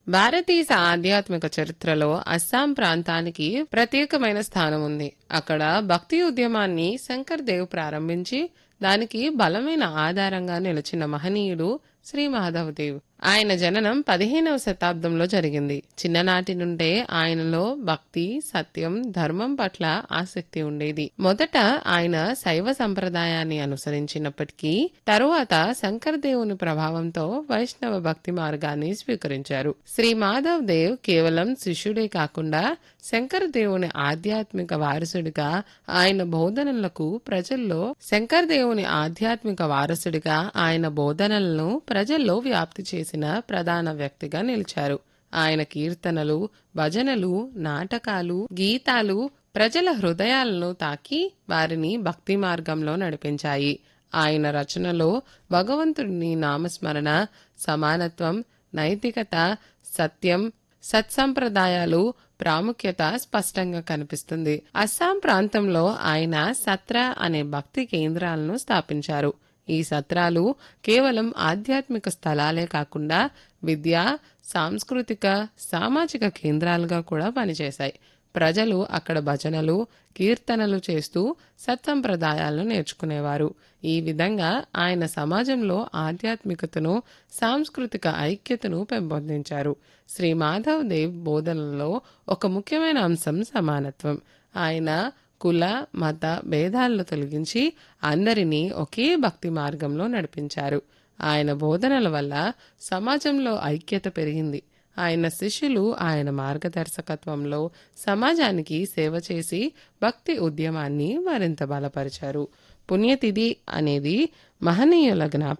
భారతీయ ఆధ్యాత్మిక చరిత్రలో అస్సాం ప్రాంతానికి ప్రత్యేకమైన స్థానం ఉంది అక్కడ భక్తి ఉద్యమాన్ని శంకర్ దేవ్ ప్రారంభించి దానికి బలమైన ఆధారంగా నిలిచిన మహనీయుడు శ్రీ మాధవ్ దేవ్ ఆయన జననం పదిహేనవ శతాబ్దంలో జరిగింది చిన్ననాటి నుండే ఆయనలో భక్తి సత్యం ధర్మం పట్ల ఆసక్తి ఉండేది మొదట ఆయన శైవ సంప్రదాయాన్ని అనుసరించినప్పటికీ తరువాత శంకర్ దేవుని ప్రభావంతో వైష్ణవ భక్తి మార్గాన్ని స్వీకరించారు శ్రీ మాధవ్ దేవ్ కేవలం శిష్యుడే కాకుండా శంకర్ దేవుని ఆధ్యాత్మిక వారసుడిగా ఆయన బోధనలకు ప్రజల్లో శంకర్ దేవుని ఆధ్యాత్మిక వారసుడిగా ఆయన బోధనలను ప్రజల్లో వ్యాప్తి చేసిన ప్రధాన వ్యక్తిగా నిలిచారు ఆయన కీర్తనలు భజనలు నాటకాలు గీతాలు ప్రజల హృదయాలను తాకి వారిని భక్తి మార్గంలో నడిపించాయి ఆయన రచనలో భగవంతుడిని నామస్మరణ సమానత్వం నైతికత సత్యం సత్సంప్రదాయాలు ప్రాముఖ్యత స్పష్టంగా కనిపిస్తుంది అస్సాం ప్రాంతంలో ఆయన సత్ర అనే భక్తి కేంద్రాలను స్థాపించారు ఈ సత్రాలు కేవలం ఆధ్యాత్మిక స్థలాలే కాకుండా విద్య సాంస్కృతిక సామాజిక కేంద్రాలుగా కూడా పనిచేశాయి ప్రజలు అక్కడ భజనలు కీర్తనలు చేస్తూ సత్సంప్రదాయాలను నేర్చుకునేవారు ఈ విధంగా ఆయన సమాజంలో ఆధ్యాత్మికతను సాంస్కృతిక ఐక్యతను పెంపొందించారు శ్రీ మాధవ్ దేవ్ బోధనలో ఒక ముఖ్యమైన అంశం సమానత్వం ఆయన కుల మత భేదాలను తొలగించి అందరినీ ఒకే భక్తి మార్గంలో నడిపించారు ఆయన బోధనల వల్ల సమాజంలో ఐక్యత పెరిగింది ఆయన శిష్యులు ఆయన మార్గదర్శకత్వంలో సమాజానికి సేవ చేసి భక్తి ఉద్యమాన్ని మరింత బలపరిచారు పుణ్యతిథి అనేది మహనీయుల జ్ఞాపకం